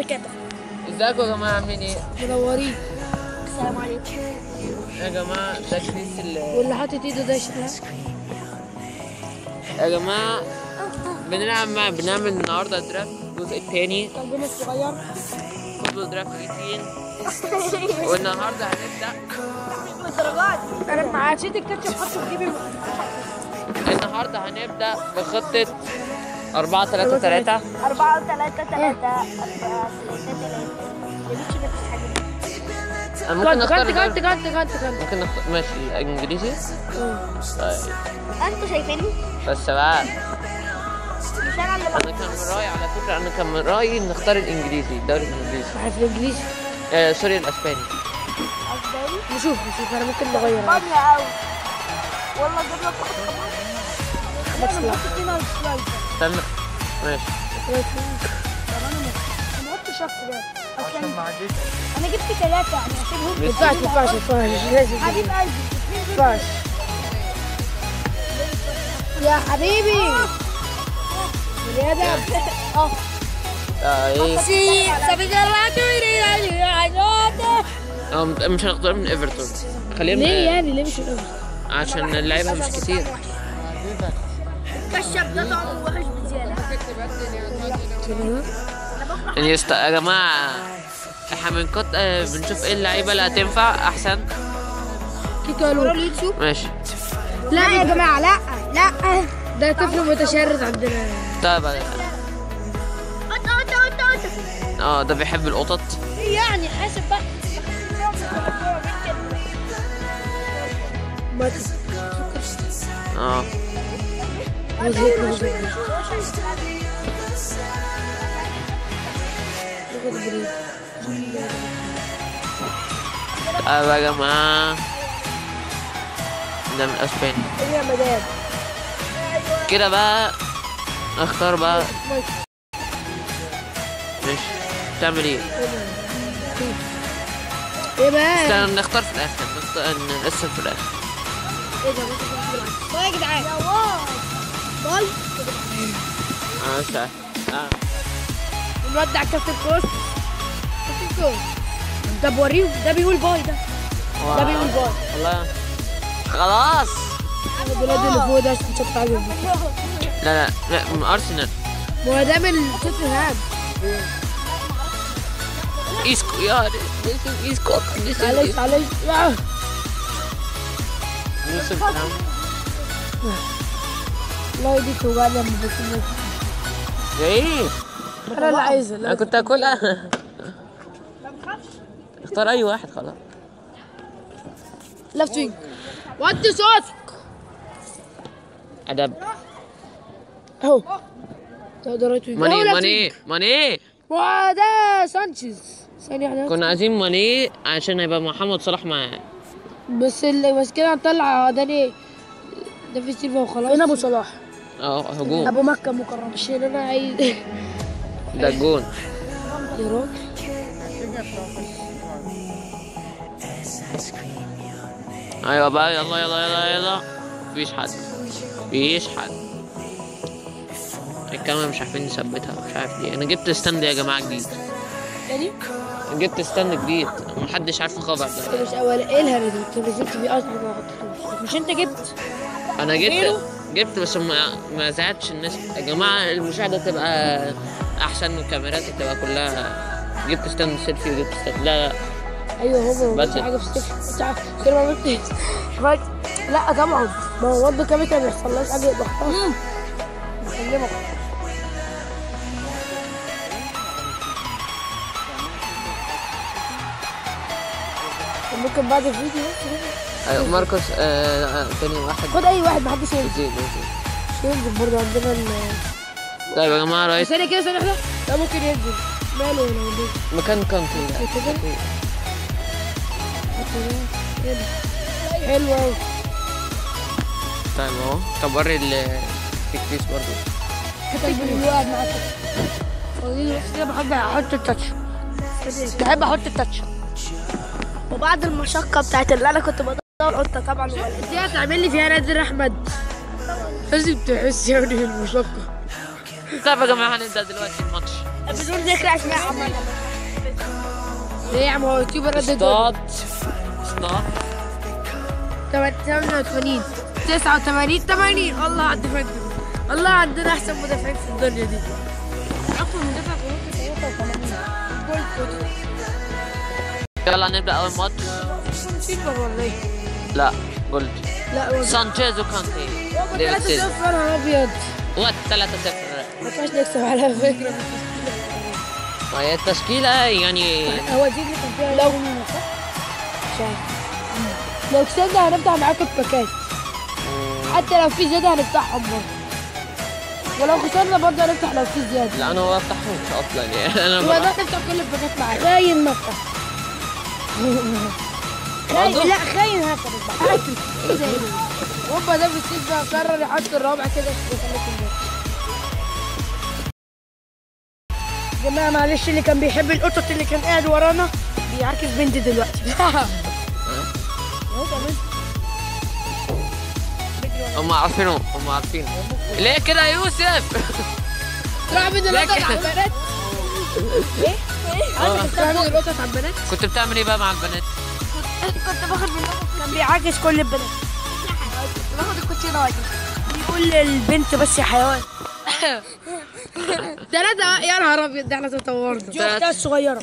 وبركاته ازيكم يا جماعه عاملين ايه؟ منورين السلام عليكم يا جماعه ده كريس ال- واللي حاطط ايده ده شكلها يا جماعه بنلعب مع بنعمل النهارده درافت الجزء الثاني قلبنا الصغير فوتبول درافت 18 والنهارده هنبدا الدرجات انا ما نسيت الكاتشب حطه في جيبي النهارده هنبدا بخطه 4 3 3 أربعة ثلاثة ثلاثة أربعة ثلاثة ثلاثة يا بنتي نفس الحاجة ممكن نختار كنت كنت الدوري- كنت كنت كنت ممكن نختار ماشي انجليزي طيب أنتوا شايفيني؟ بس بقى مش أنا اللي انا كان من رايي على فكره انا كان من رايي نختار الانجليزي الدوري الانجليزي عارف الانجليزي آه سوري الاسباني أسباني نشوف نشوف انا ممكن نغير بامية أوي والله جاب لك واحد كمان بس لا. استنى ماشي أنا قلت شخص ده أصلا أنا جبت ثلاثة يعني عشان ما ينفعش ما ينفعش ما ينفعش مش لازم حبيب كده. قلبي ما ينفعش يا حبيبي بني ادم اه آه ايه سي آه، مش هنختار من ايفرتون خلينا ليه من- يعني ليه مش الأول؟ عشان اللعيبه مش كتير الكشف ده طعمه وحش بزيادة يعني يست... يا جماعه احنا بنكت آه، بنشوف ايه اللعيبه اللي هتنفع احسن كيكا لو اليوتيوب ماشي لا يا جماعة لا لا ده طفل متشرد عندنا طيب قطة قطة قطة قطة اه ده بيحب القطط يعني حاسب بقى ما اه وزهقت من وزهقت. ناخد بريك. طيب يا جماعه ده من اسبانيا ايه يا مدام كده بقى اختار بقى ماشي. ماشي تعمل ايه ايه بقى استنى نختار في الاخر نختار نقسم في الاخر ايه ده ممكن تاخد بالعكس. يا جدعان باي اه سهل اه نودع كابتن كروس كابتن كروس طب وريهم ده بيقول باي ده ده بيقول باي والله خلاص البلاد اللي فوق ده عشان شفت عجب لا لا لا من ارسنال ما هو ده من توتنهام اسكو يا this is اسكو this is معلش معلش آه. يوسف نعم والله دي توجعني لما بكون ايه انا اللي عايزه انا لا كنت اكلها اختار اي واحد خلاص لفت وينج وطي صوتك ادب اهو ده ده رايت وينج ماني أهو left ماني wing. ماني ما ده سانشيز ثانية واحدة كنا عايزين ماني عشان يبقى محمد صلاح معاه بس اللي بس كده هنطلع داني ده في سيلفا وخلاص فين ابو صلاح اه هجوم ابو مكة مكرم عشان انا عايز ده الجون يا راجل ايوه بقى يلا يلا يلا يلا مفيش حد مفيش حد الكاميرا مش عارفين نثبتها مش عارف ليه انا جبت ستاند يا جماعه جديد يعني جبت ستاند جديد محدش عارف الخبر ده انت مش اول ايه الهري ده انت نزلت فيه اصلا ما حطيتوش مش انت جبت انا جبت غيره؟ جبت بس ما ما زعلتش الناس يا جماعه المشاهده تبقى احسن والكاميرات تبقى كلها جبت ستاند سيلفي وجبت ستاند لا لا ايوه هو ما بدل. عملتش حاجه في السيف انت عارف كده ما عملتش رايت لا طبعا ما هو برضه كمان كان بيحصل لهاش حاجه ضغطها بكلمك ممكن بعد الفيديو ايوه ماركوس آه آه، تاني واحد خد اي واحد محدش ينزل زين زين. مش ينزل برضه عندنا ال طيب يا جماعه رايت ثانية كده ثانية واحدة لا ممكن ينزل ماله ولا ينزل مكان كونتي ده. كده كده حلو قوي طيب اهو طب وري ال الكيس برضه حتى اللي قاعد معاك كده بحب احط التاتش بحب احط التاتش وبعد المشقة بتاعت اللي أنا كنت بدور قطة طبعا ولا دي هتعمل لي فيها نادر احمد لازم تحس يعني بالمشقة طيب يا جماعه هنبدا دلوقتي الماتش بدون ذكر اسماء عمال ليه يا عم هو يوتيوبر رد اصطاد اصطاد 88 89 80 الله على الدفاع الله عندنا احسن مدافعين في الدنيا دي اقوى مدافع في اوروبا 83 يلا نبدا اول ماتش سيلفر ولا ايه؟ لا قلت لا هو سانشيز وكانتي ديفيد 3 سيلفا 0 انا ابيض وات 3 0 ما ينفعش نكسب على فكره وهي التشكيله يعني هو دي اللي كان فيها لو مش عارف لو كسبنا هنفتح معاكم الباكات حتى لو في زياده هنفتحهم برضه ولو خسرنا برضه هنفتح لو في زياده لا انا ما بفتحهمش اصلا يعني انا يبقى ببقى- ده نفتح كل الباكات معاك خاين مفتح برضه؟ لا خاين هفتح هوبا ده في السيزون قرر يحط الرابع كده في خليكم يا جماعه معلش اللي كان بيحب القطط اللي كان قاعد ورانا بيعاكس بنتي دلوقتي هم عارفينه هم عارفين ليه كده يا يوسف راح من القطط لكن- على البنات ايه؟ عايزك تعمل القطط على البنات كنت بتعمل ايه بقى مع البنات كنت باخد من كان بيعاكس كل البنات كنت باخد الكوتشينه واجي بيقول للبنت بس يا حيوان ثلاثة يا نهار ابيض ده احنا تطورنا دي اختها الصغيره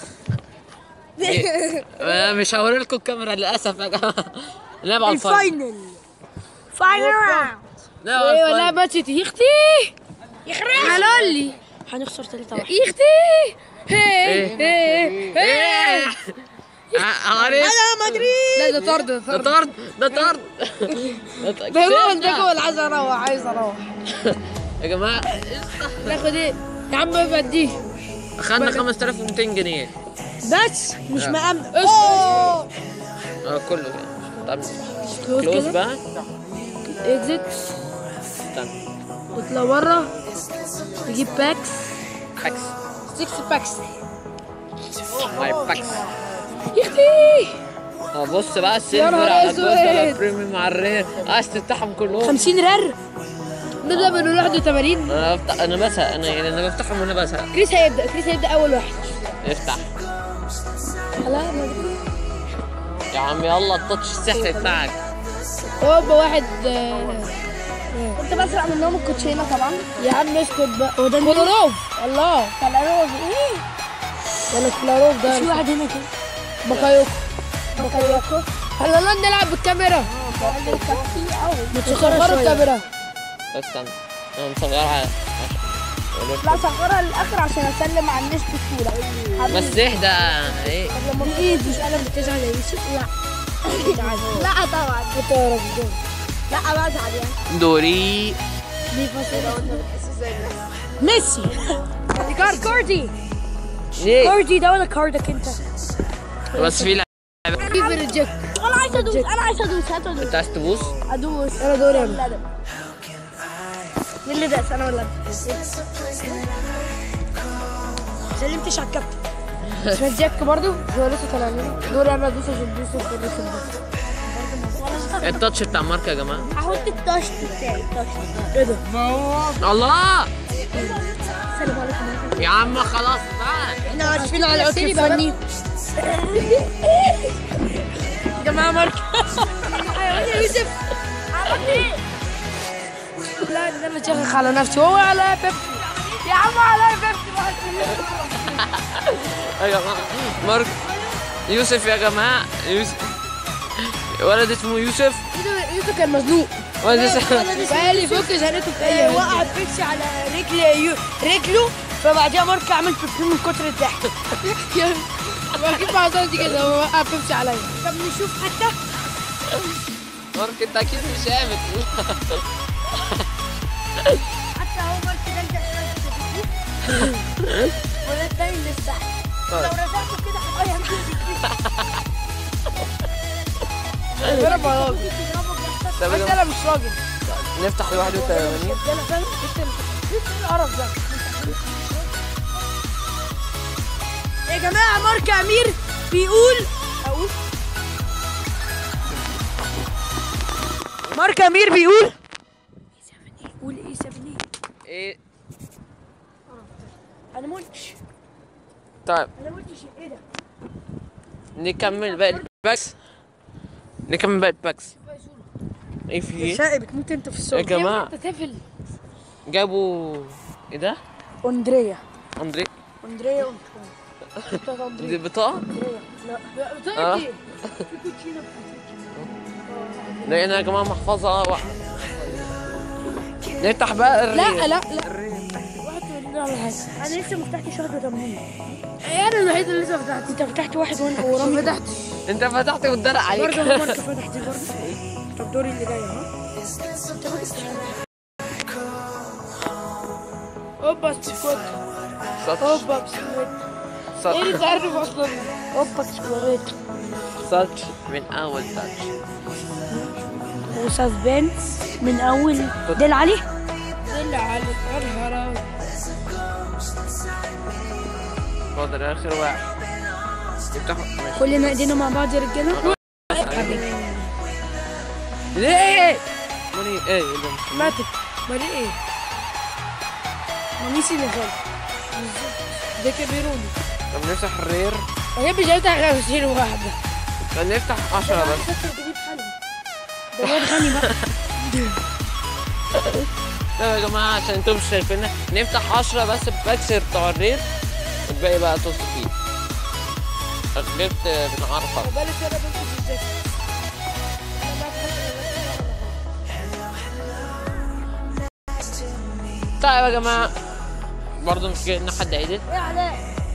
أنا مش هوري لكم الكاميرا للاسف يا جماعه نلعب على الفاينل الفاينل فاينل راوند نلعب على ايه ولا الفاينل باتشت يا اختي حلال لي هنخسر 3 1 يا اختي هي هي ايه ع- عارف انا مدريد لا ده طرد ده ده طرد طرد ده طرد ده ده هو ده كسبنا. جول عايز اروح عايز اروح يا جماعه ناخد ايه يا عم بديه اخدنا 5200 جنيه بس مش مأمن اوه اه كله كده طب كلوز كلوز كده بقى اكزيت استنى نطلع بره نجيب باكس باكس 6 باكس ماي باكس يا اختي اه بص بقى يا السيلفر نهار على الجولد على أسود. البريميوم على الرير عايز تفتحهم كلهم 50 رر نبدا من 81 انا بفتح انا بزهق انا يعني انا بفتحهم وانا بزهق كريس هيبدا كريس هيبدا اول واحد افتح لا ما يا عم يلا التاتش السحري بتاعك هوبا واحد آه، كنت بسرق منهم الكوتشينه طبعا يا عم اسكت بقى هو ده كولاروف الله كلاروف ايه ولا كولاروف في ده واحد هنا كده بكايوكو بكايوكو هلا لا نلعب بالكاميرا ما تصغروا الكاميرا استنى انا مصغرها لا صغرها للاخر عشان اسلم على الناس بسهوله بس اهدى ايه لما ايد مش انا بتزعل يا يوسف لا لا طبعا انت يا رب لا بزعل يعني دوري دي فاصلة ميسي كارد كاردي ليه كاردي ده ولا كاردك انت بس في لعبة كيف الجك انا عايز ادوس انا عايز ادوس هات ادوس انت عايز تبوس ادوس انا دوري انا لا لا مين اللي داس انا ولا انت سلمتش على الكابتن مش الجك برضو هو لسه طالع لنا دوري انا ادوس عشان ادوس في الرسم ده التاتش بتاع مارك يا جماعه هحط التاشت بتاعي التاشت ايه ده؟ الله السلام عليكم يا عم خلاص بقى احنا عارفين على عكس الفني يا جماعه مارك يا يوسف عملت ايه؟ لا ده انا شاخخ على نفسي هو على بيبسي يا عم على بيبسي واحد يا جماعه مارك يوسف يا جماعه يوسف ولد اسمه يوسف يوسف كان مزنوق ولد اسمه فقال لي فك زنقته في اي وقع بيبسي على رجل يو- رجله فبعدها مارك عمل بيبسي من كتر الضحك واكيد ما حصلش كده هو وقع بيبسي عليا طب نشوف حتى مارك انت اكيد مش قابل حتى هو مارك ده انت ولا التاني لسه لو رزقته كده هتبقى ضرب على راجل طب يا انت جماعة، انا مش راجل نفتح ل 81 ده انا فاهم انت ايه القرف ده يا جماعة مارك أمير بيقول أقول مارك أمير بيقول قول إيه سابني ايه انا منتش طيب انا منتش ايه ده نكمل باقي الباكس نكمل باقي الباكس ايه في ايه شائب بتموت انت في الصوت يا جماعة انت طفل جابوا ايه ده اندريا اندري اندريا بتاعت دي اندريا بطاقة اندريا لا آه. بطاقتي في كوتشينه لقينا يا جماعة محفظة و... نفتح بقى لا الريل لا لا الريل. واحد من على حاجه انا لسه ما فتحتش 81 انا الوحيد اللي لسه فتحت انت فتحت واحد وانا ورامي ما فتحتش انت فتحت والدرع عليك برضه هو انت فتحت برضه طب دوري اللي جاي اهو اوبا سكوت ساتش اوبا سكوت ايه ساتش اللي تعرف اصلا اوبا سكوريت ساتش من اول تاتش وسسبنس من اول دل عليه دل عليك الهرم فاضل اخر واحد افتحوا ماشي كلنا ايدينا مع بعض يا رجاله ليه؟ ماني ايه إيه ده؟ ماتت مالي ايه ماميسي اللي خالد ده كبيروني طب نفتح الرير انا مش هفتح 50 واحده طب نفتح 10 بس فكر تجيب حلوه ده الواد غني بقى طب يا جماعة عشان انتم مش شايفيننا نفتح 10 بس بكسر بتوع الرير والباقي بقى طز فيه جبت بنعرفها بالك انا بنت في الجاكيت طيب يا جماعة برضه مش جاي لنا حد عدل ايه علاء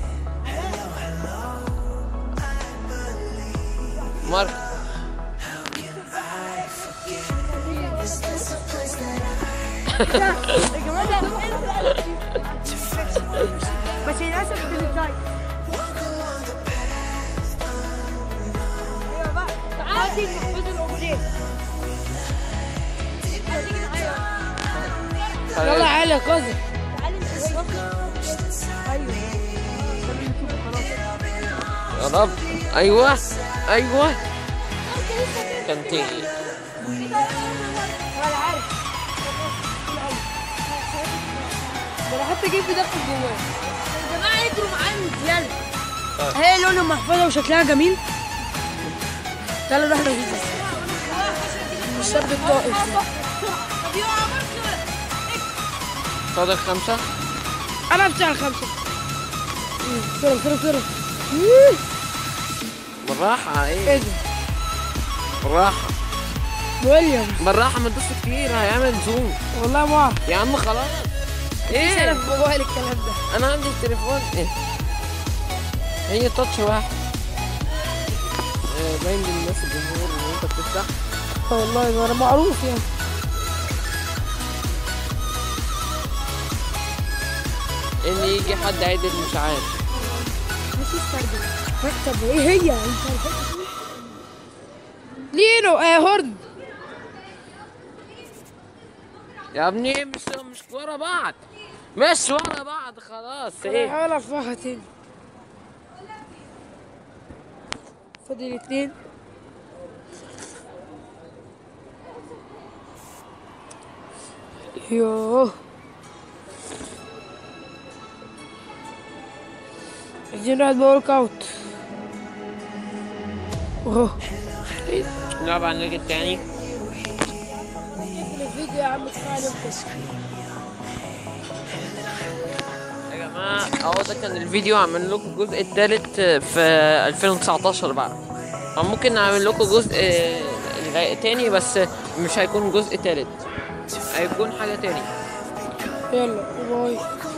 مارك يا جماعه ده بس للاسف بالزاي ايوه بقى تعالي نحفظ الاغنيه يلا علاء كوزة ايوه يا رب ايوه ايوه كان تيجي ولا عارف ده انا حتى جيب دخل جواه يا جماعه يجروا معانا يلا هي لونها محفظه وشكلها جميل تعالوا نروح نجيب الشاب الطائف فاضل خمسة انا بتاع الخمسه بسرعه بسرعه بسرعه بالراحة ايه ايه ده بالراحة ويليام بالراحة ما تدوس كتير هيعمل زوم والله ما اعرف يا عم خلاص ايه انا في موبايل الكلام ده انا عندي التليفون ايه هي تاتش واحد آه، باين للناس الجمهور ان انت بتفتح والله ده انا معروف يعني ان يجي حد عدل مش عارف مش استرجل طب ايه هي انت عارفة؟ لينو آه هورن يا ابني مش مش ورا بعض مش ورا بعض خلاص انا ايه هحاول ارفعها تاني فاضل اتنين يوه عايزين نقعد بورك اوت اوه نلعب على النجم التاني الفيديو يا عم كفايه نفس يا جماعة اهو ده كان الفيديو عمل لكم الجزء التالت في 2019 بقى أو ممكن نعمل لكم جزء آه، تاني بس مش هيكون جزء تالت هيكون حاجة تاني يلا باي